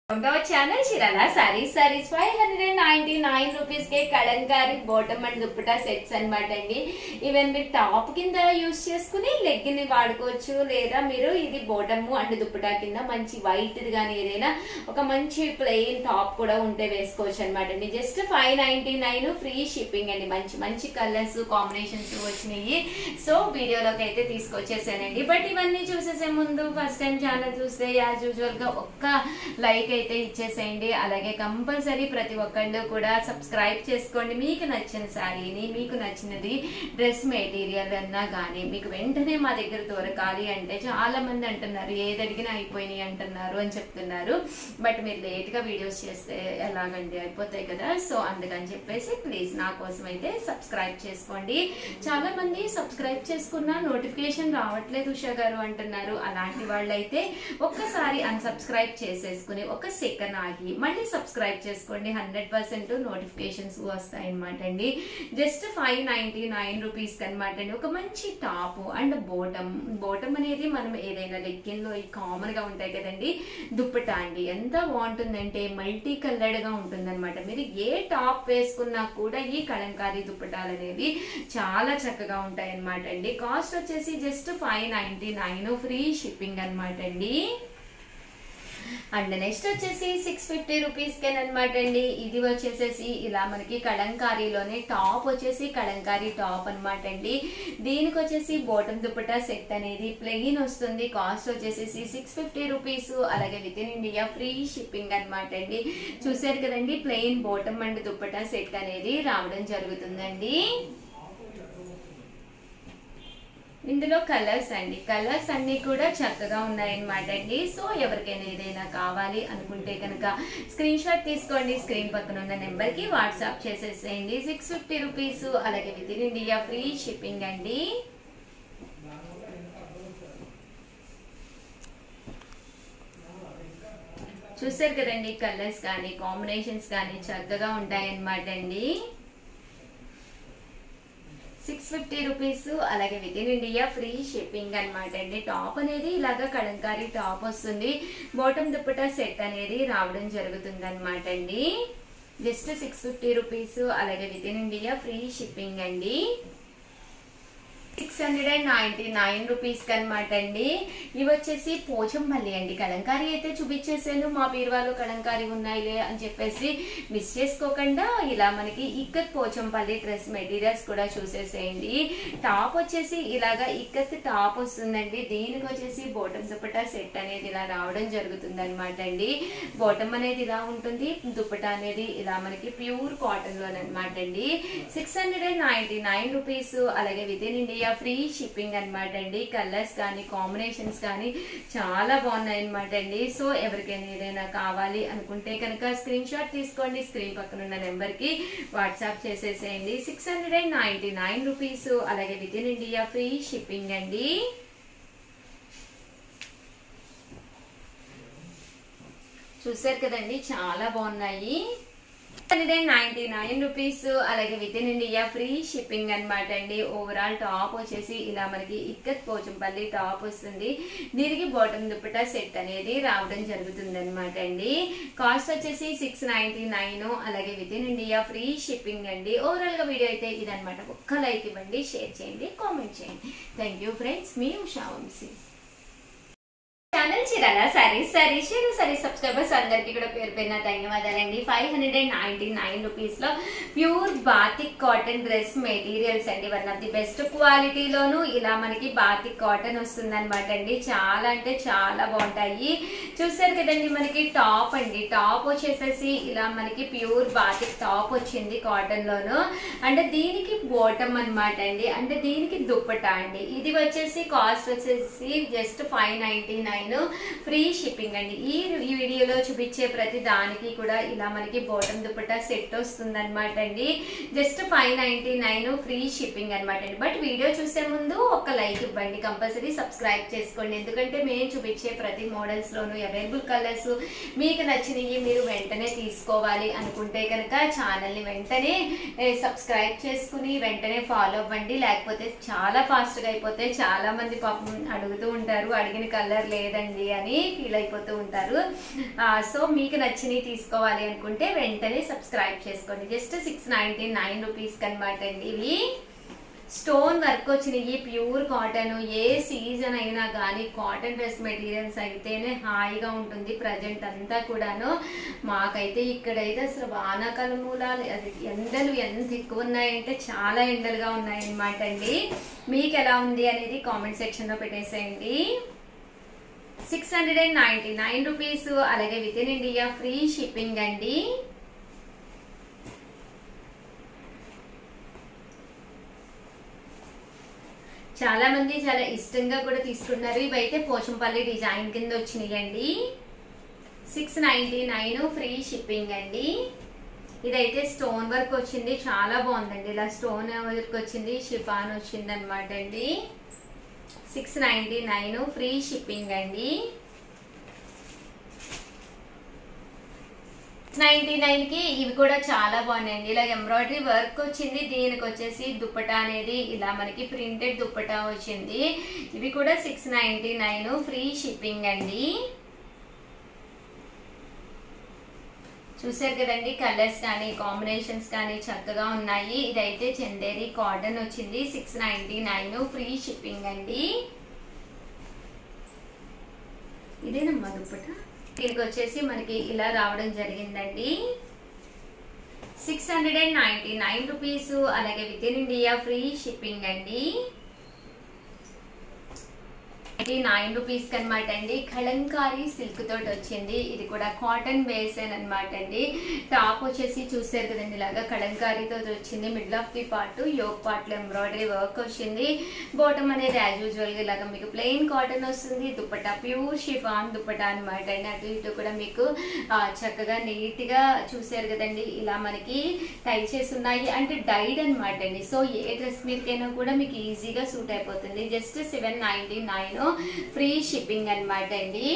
to our channel Chirala saris saris five hundred and ninety nine rupees కే Kalamkari bottom and dupatta sets అన్నమాట అండి even మీరు top కింద use చేసుకుని లెగ్ ని వాడుకోవచ్చు లేదా మీరు ఇది బాటమ్ అండ్ దుప్పటా కింద మంచి వైట్ కానీ ఏదైనా ఒక మంచి ప్లెయిన్ టాప్ కూడా ఉంటే వేసుకోవచ్చు అనమాట అండి just five ninety nine free shipping అండి మంచి మంచి కలర్స్ కాంబినేషన్స్ వచ్చినాయి సో వీడియోలోకి అయితే తీసుకొచ్చేసానండి బట్ ఇవన్నీ చూసేసే ముందు ఫస్ట్ టైం ఛానల్ చూస్తే యాజ్ యూజువల్ గా ఒక్క లైక్ అయితే ఇచ్చేసేయండి అలాగే కంపల్సరీ ప్రతి ఒక్కళ్ళు కూడా సబ్స్క్రైబ్ చేసుకోండి మీకు నచ్చిన శారీని మీకు నచ్చినది డ్రెస్ మెటీరియల్ అన్నా కానీ మీకు వెంటనే మా దగ్గర దొరకాలి అంటే చాలా మంది అంటున్నారు ఏది అడిగినా అయిపోయినాయి అంటున్నారు అని చెప్తున్నారు బట్ మీరు లేట్ గా వీడియోస్ చేస్తే ఎలాగండి అయిపోతాయి కదా సో అందుకని చెప్పేసి ప్లీజ్ నా కోసం అయితే సబ్స్క్రైబ్ చేసుకోండి చాలా మంది సబ్స్క్రైబ్ చేసుకున్న నోటిఫికేషన్ రావట్లేదు ఉషా గారు అంటున్నారు అలాంటి వాళ్ళైతే ఒక్కసారి అన్సబ్స్క్రైబ్ చేసేసుకుని ఒక సెకండ్ ఆగి మళ్ళీ సబ్స్క్రైబ్ చేసుకోండి హండ్రెడ్ పర్సెంట్ నోటిఫికేషన్స్ వస్తాయి అనమాట అండి just five ninety nine rupees అనమాట అండి ఒక మంచి టాప్ అండ్ బోటమ్ బోటమ్ అనేది మనం ఏదైనా లెగ్గిన్లో కామన్ గా ఉంటాయి కదండి దుప్పటా అండి ఎంత బాగుంటుందంటే మల్టీ కలర్డ్ గా ఉంటుంది అనమాట మీరు ఏ టాప్ వేసుకున్నా కూడా ఈ కలంకారీ దుప్పటాలు అనేవి చాలా చక్కగా ఉంటాయి అనమాట అండి కాస్ట్ వచ్చేసి just five ninety nine free shipping అనమాట అండి అండ్ నెక్స్ట్ వచ్చేసి సిక్స్ ఫిఫ్టీ రూపీస్ కెన్ అనమాట అండి ఇది వచ్చేసేసి ఇలా మనకి కలంకారీలోనే టాప్ వచ్చేసి కలంకారీ టాప్ అనమాట అండి దీనికి వచ్చేసి బోటం దుపట్టా సెట్ అనేది ప్లెయిన్ వస్తుంది కాస్ట్ వచ్చేసేసి సిక్స్ ఫిఫ్టీ రూపీస్ అలాగే with in India free shipping అనమాట అండి చూసారు కదండి plain bottom and dupatta set అనేది రావడం జరుగుతుందండి ఇందులో కలర్స్ అండి కలర్స్ అన్ని కూడా చక్కగా ఉన్నాయన్నమాట అండి సో ఎవరికైనా ఏదైనా కావాలి అనుకుంటే కనుక స్క్రీన్ షాట్ తీసుకోండి స్క్రీన్ పక్కన ఉన్న నెంబర్ కి వాట్సాప్ చేసేసేయండి సిక్స్ ఫిఫ్టీ రూపీస్ అలాగే with in India free shipping అండి చూసారు కదండి కలర్స్ కానీ కాంబినేషన్స్ కానీ చక్కగా ఉంటాయన్నమాట అండి సిక్స్ ఫిఫ్టీ రూపీస్ అలాగే with in India free shipping అనమాట అండి టాప్ అనేది ఇలాగా కలంకారీ టాప్ వస్తుంది బాటమ్ దుప్పటా సెట్ అనేది రావడం జరుగుతుంది అనమాట అండి జస్ట్ సిక్స్ ఫిఫ్టీ రూపీస్ అలాగే with in India free shipping అండి six hundred and ninety nine rupees అనమాట అండి ఇవి వచ్చేసి పోచంపల్లి అండి కలంకారీ అయితే చూపించేసాను మా బీరువాలో కలంకారీ ఉన్నాయిలే అని చెప్పేసి మిస్ చేసుకోకుండా ఇలా మనకి ఇక్కత్ పోచంపల్లి డ్రెస్ మెటీరియల్స్ కూడా చూసేసేయండి టాప్ వచ్చేసి ఇలాగా ఇక్కత్ టాప్ వస్తుందండి దీనికి వచ్చేసి బోటం దుపట్టా సెట్ అనేది ఇలా రావడం జరుగుతుంది అనమాట అండి బోటం అనేది ఇలా ఉంటుంది దుపట్టా అనేది ఇలా మనకి ప్యూర్ కాటన్ లో అనమాట అండి six hundred and ninety nine rupees అలాగే with in India free shipping అనమాట అండి కలర్స్ కానీ కాంబినేషన్స్ కానీ చాలా బాగున్నాయి అనమాట అండి సో ఎవరికైనా ఏదైనా కావాలి అనుకుంటే కనుక స్క్రీన్ షాట్ తీసుకోండి స్క్రీన్ పక్కన ఉన్న నెంబర్ కి వాట్సాప్ చేసేసేయండి six hundred and ninety nine rupees అలాగే with in India free shipping అండి చూసారు కదండి చాలా బాగున్నాయి hundred and ninety nine rupees అలాగే with in India free shipping అనమాట అండి ఓవరాల్ టాప్ వచ్చేసి ఇలా మనకి ఇక్కత్ పోచంపల్లి టాప్ వస్తుంది దీనికి బాటమ్ దుప్పటా సెట్ అనేది రావడం జరుగుతుంది అనమాట అండి కాస్ట్ వచ్చేసి సిక్స్ నైన్టీ నైన్ అలాగే with in India free shipping అండి ఓవరాల్ గా వీడియో అయితే ఇదనమాట ఒక్క లైక్ ఇవ్వండి షేర్ చేయండి కామెంట్ చేయండి థ్యాంక్ యూ ఫ్రెండ్స్ మీ Usha Vamsi channel Chirala saris saris share saris subscribers అందరికి కూడా పేరు పేరున ధన్యవాదాలండి five hundred and ninety nine rupees లో pure batik cotton dress materials అండి వన్ ఆఫ్ ది బెస్ట్ క్వాలిటీలోను ఇలా మనకి బాతిక్ కాటన్ వస్తుంది అనమాట అండి చాలా అంటే చాలా బాగుంటాయి చూసారు కదండి మనకి టాప్ అండి టాప్ వచ్చేసేసి ఇలా మనకి ప్యూర్ బాతిక్ టాప్ వచ్చింది కాటన్ లోను అంటే దీనికి బోటమ్ అనమాట అండి అంటే దీనికి దుప్పటా అండి ఇది వచ్చేసి కాస్ట్ వచ్చేసి just five ninety nine free shipping అండి ఈ ఈ వీడియోలో చూపించే ప్రతి దానికి కూడా ఇలా మనకి బాటమ్ దుపట్టా సెట్ వస్తుంది అనమాట అండి just five ninety nine free shipping అనమాట అండి బట్ వీడియో చూసే ముందు ఒక లైక్ ఇవ్వండి కంపల్సరీ సబ్స్క్రైబ్ చేసుకోండి ఎందుకంటే మేము చూపించే ప్రతి మోడల్స్ లోను అవైలబుల్ కలర్స్ మీకు నచ్చినవి మీరు వెంటనే తీసుకోవాలి అనుకుంటే కనుక ఛానల్ని వెంటనే సబ్స్క్రైబ్ చేసుకుని వెంటనే ఫాలో అవ్వండి లేకపోతే చాలా ఫాస్ట్గా అయిపోతే చాలా మంది పాపం అడుగుతూ ఉంటారు అడిగిన కలర్ లేదా లేదండి అని ఫీల్ అయిపోతూ ఉంటారు సో మీకు నచ్చినవి తీసుకోవాలి అనుకుంటే వెంటనే సబ్స్క్రైబ్ చేసుకోండి just six ninety nine rupees అనమాట అండి ఇవి స్టోన్ వర్క్ వచ్చినాయి ప్యూర్ కాటన్ ఏ సీజన్ అయినా కానీ కాటన్ డ్రెస్ మెటీరియల్స్ అయితేనే హాయిగా ఉంటుంది ప్రజెంట్ అంతా కూడాను మాకైతే ఇక్కడైతే అసలు వానాకాలం మూలాలు అది ఎండలు ఎంత ఎక్కువ ఉన్నాయంటే చాలా ఎండలుగా ఉన్నాయన్నమాట అండి మీకు ఎలా ఉంది అనేది కామెంట్ సెక్షన్లో పెట్టేసేయండి six hundred and ninety nine rupees అలాగే with in India free shipping అండి చాలా మంది చాలా ఇష్టంగా కూడా తీసుకున్నారు ఇవైతే పోచంపల్లి డిజైన్ కింద వచ్చినాయండి six ninety nine free shipping అండి ఇదైతే స్టోన్ వర్క్ వచ్చింది చాలా బాగుందండి ఇలా స్టోన్ వర్క్ వచ్చింది షిఫాన్ వచ్చింది అనమాట అండి six ninety nine free shipping అండి నైన్టీ నైన్ కి ఇవి కూడా చాలా బాగున్నాయండి ఇలా ఎంబ్రాయిడరీ వర్క్ వచ్చింది దీనికి వచ్చేసి దుప్పటా అనేది ఇలా మనకి ప్రింటెడ్ దుప్పటా వచ్చింది ఇవి కూడా six ninety nine free shipping అండి చూసారు కదండి కలర్స్ కానీ కాంబినేషన్స్ కానీ చక్కగా ఉన్నాయి ఇదైతే చందేరి కాటన్ వచ్చింది six ninety nine free shipping అండి ఇదేనమ్మా దుప్పట దీనికి వచ్చేసి మనకి ఇలా రావడం జరిగిందండి six hundred and ninety nine rupees అలాగే with in India free shipping అండి ఇది నైన్ రూపీస్ అనమాట అండి కలంకారీ సిల్క్ తోటి వచ్చింది ఇది కూడా కాటన్ బేస్ అనమాట అండి టాప్ వచ్చేసి చూసారు కదండి ఇలాగా కలంకారీతో వచ్చింది middle of the part yoke part లో ఎంబ్రాయిడరీ వర్క్ వచ్చింది బాటమ్ అనేది యాజ్ యూజువల్ గా ఇలాగా మీకు ప్లెయిన్ కాటన్ వస్తుంది దుప్పటా ప్యూర్ షిఫాన్ దుప్పటా అనమాట అండి అటు ఇటు కూడా మీకు ఆ, చక్కగా నీట్ గా చూసారు కదండి ఇలా మనకి టై చేసి ఉన్నాయి అంటే డైడ్ అనమాట అండి సో ఏ డ్రెస్ మీదకైనా కూడా మీకు ఈజీగా సూట్ అయిపోతుంది just seven ninety nine free shipping అనమాట అండి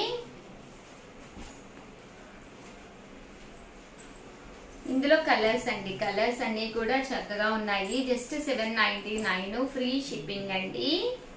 ఇందులో కలర్స్ అండి కలర్స్ అన్ని కూడా చక్కగా ఉన్నాయి just seven ninety nine free shipping అండి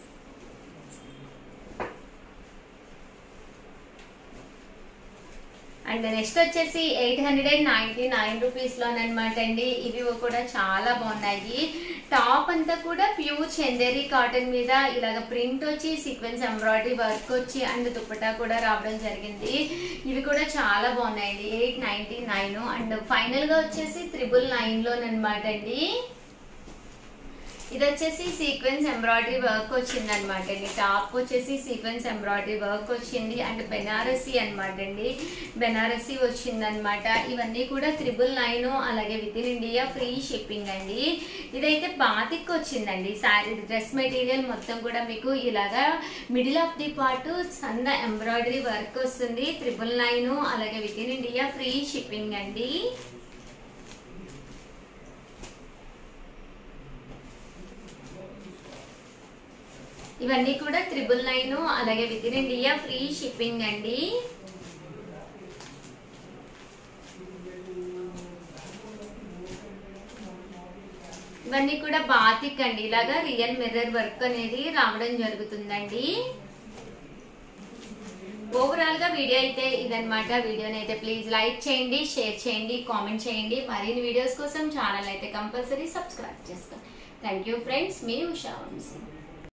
అండ్ నెక్స్ట్ వచ్చేసి eight hundred and ninety nine rupees లోనమాట అండి ఇవి కూడా చాలా బాగున్నాయి టాప్ అంతా కూడా ప్యూర్ చందేరి కాటన్ మీద ఇలాగ ప్రింట్ వచ్చి సీక్వెన్స్ ఎంబ్రాయిడరీ వర్క్ వచ్చి అండ్ దుప్పటా కూడా రావడం జరిగింది ఇవి కూడా చాలా బాగున్నాయండి eight ninety nine and final గా వచ్చేసి త్రిబుల్ నైన్ లోనమాట అండి ఇది వచ్చేసి సీక్వెన్స్ ఎంబ్రాయిడరీ వర్క్ వచ్చింది అనమాట అండి టాప్ వచ్చేసి సీక్వెన్స్ ఎంబ్రాయిడరీ వర్క్ వచ్చింది అండ్ బెనారసీ అనమాట అండి బెనారసీ వచ్చింది అనమాట ఇవన్నీ కూడా త్రిబుల్ నైన్ అలాగే with in India free shipping అండి ఇదైతే బాతిక్ వచ్చిందండి శారీ డ్రెస్ మెటీరియల్ మొత్తం కూడా మీకు ఇలాగా మిడిల్ ఆఫ్ ది పార్ట్ సన్న ఎంబ్రాయిడరీ వర్క్ వస్తుంది త్రిబుల్ నైన్ అలాగే with in India free shipping అండి ఇవన్నీ కూడా త్రిబుల్ నైన్ అలాగే with in India free shipping అండి ఇవన్నీ కూడా బాతిక్ అండి ఇలాగా రియల్ మిర్రర్ వర్క్ అనేది రావడం జరుగుతుందండి ఓవరాల్ గా వీడియో అయితే ఇదన్నమాట వీడియోని అయితే ప్లీజ్ లైక్ చేయండి షేర్ చేయండి కామెంట్ చేయండి మరిన్ని వీడియోస్ కోసం ఛానల్ అయితే కంపల్సరీ సబ్స్క్రైబ్ చేసుకోండి థ్యాంక్ యూ ఫ్రెండ్స్ మీ ఉషా వంశీ